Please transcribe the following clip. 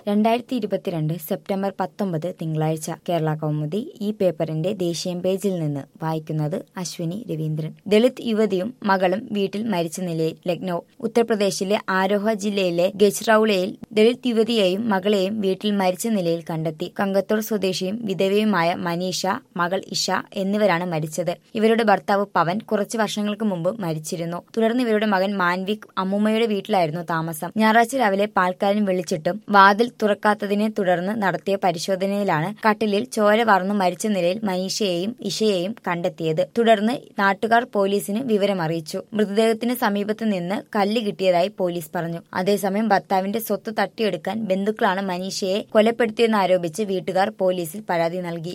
രണ്ടായിരത്തി ഇരുപത്തിരണ്ട് സെപ്റ്റംബർ പത്തൊമ്പത് തിങ്കളാഴ്ച കേരള കൗമുദി ഈ പേപ്പറിന്റെ ദേശീയ പേജിൽ നിന്ന് വായിക്കുന്നത് അശ്വിനി രവീന്ദ്രൻ ദളിത് യുവതിയും മകളും വീട്ടിൽ മരിച്ച നിലയിൽ ലക്നൌ ഉത്തർപ്രദേശിലെ ആരോഹ ജില്ലയിലെ ഗജ്റൌളയിൽ ദളിത് യുവതിയെയും മകളെയും വീട്ടിൽ മരിച്ച നിലയിൽ കണ്ടെത്തി കങ്കത്തോൾ സ്വദേശിയും വിധവയുമായ മനീഷ മകൾ ഇഷ എന്നിവരാണ് മരിച്ചത് ഇവരുടെ ഭർത്താവ് പവൻ കുറച്ചു വർഷങ്ങൾക്ക് മുമ്പ് മരിച്ചിരുന്നു തുടർന്ന് ഇവരുടെ മകൻ മാൻവിക് അമ്മൂമ്മയുടെ വീട്ടിലായിരുന്നു താമസം ഞായറാഴ്ച രാവിലെ പാൽക്കാരൻ വിളിച്ചിട്ടും വാതിൽ തുറക്കാത്തതിനെ തുടർന്ന് നടത്തിയ പരിശോധനയിലാണ് കട്ടിലിൽ ചോര വാർന്നു മരിച്ച നിലയിൽ മനീഷയെയും ഇഷയെയും കണ്ടെത്തിയത് തുടർന്ന് നാട്ടുകാർ പോലീസിന് വിവരമറിയിച്ചു മൃതദേഹത്തിന് സമീപത്ത് നിന്ന് കല്ല് കിട്ടിയതായി പോലീസ് പറഞ്ഞു അതേസമയം ഭർത്താവിന്റെ സ്വത്ത് തട്ടിയെടുക്കാൻ ബന്ധുക്കളാണ് മനീഷയെ കൊലപ്പെടുത്തിയെന്നാരോപിച്ച് വീട്ടുകാർ പോലീസിൽ പരാതി നൽകി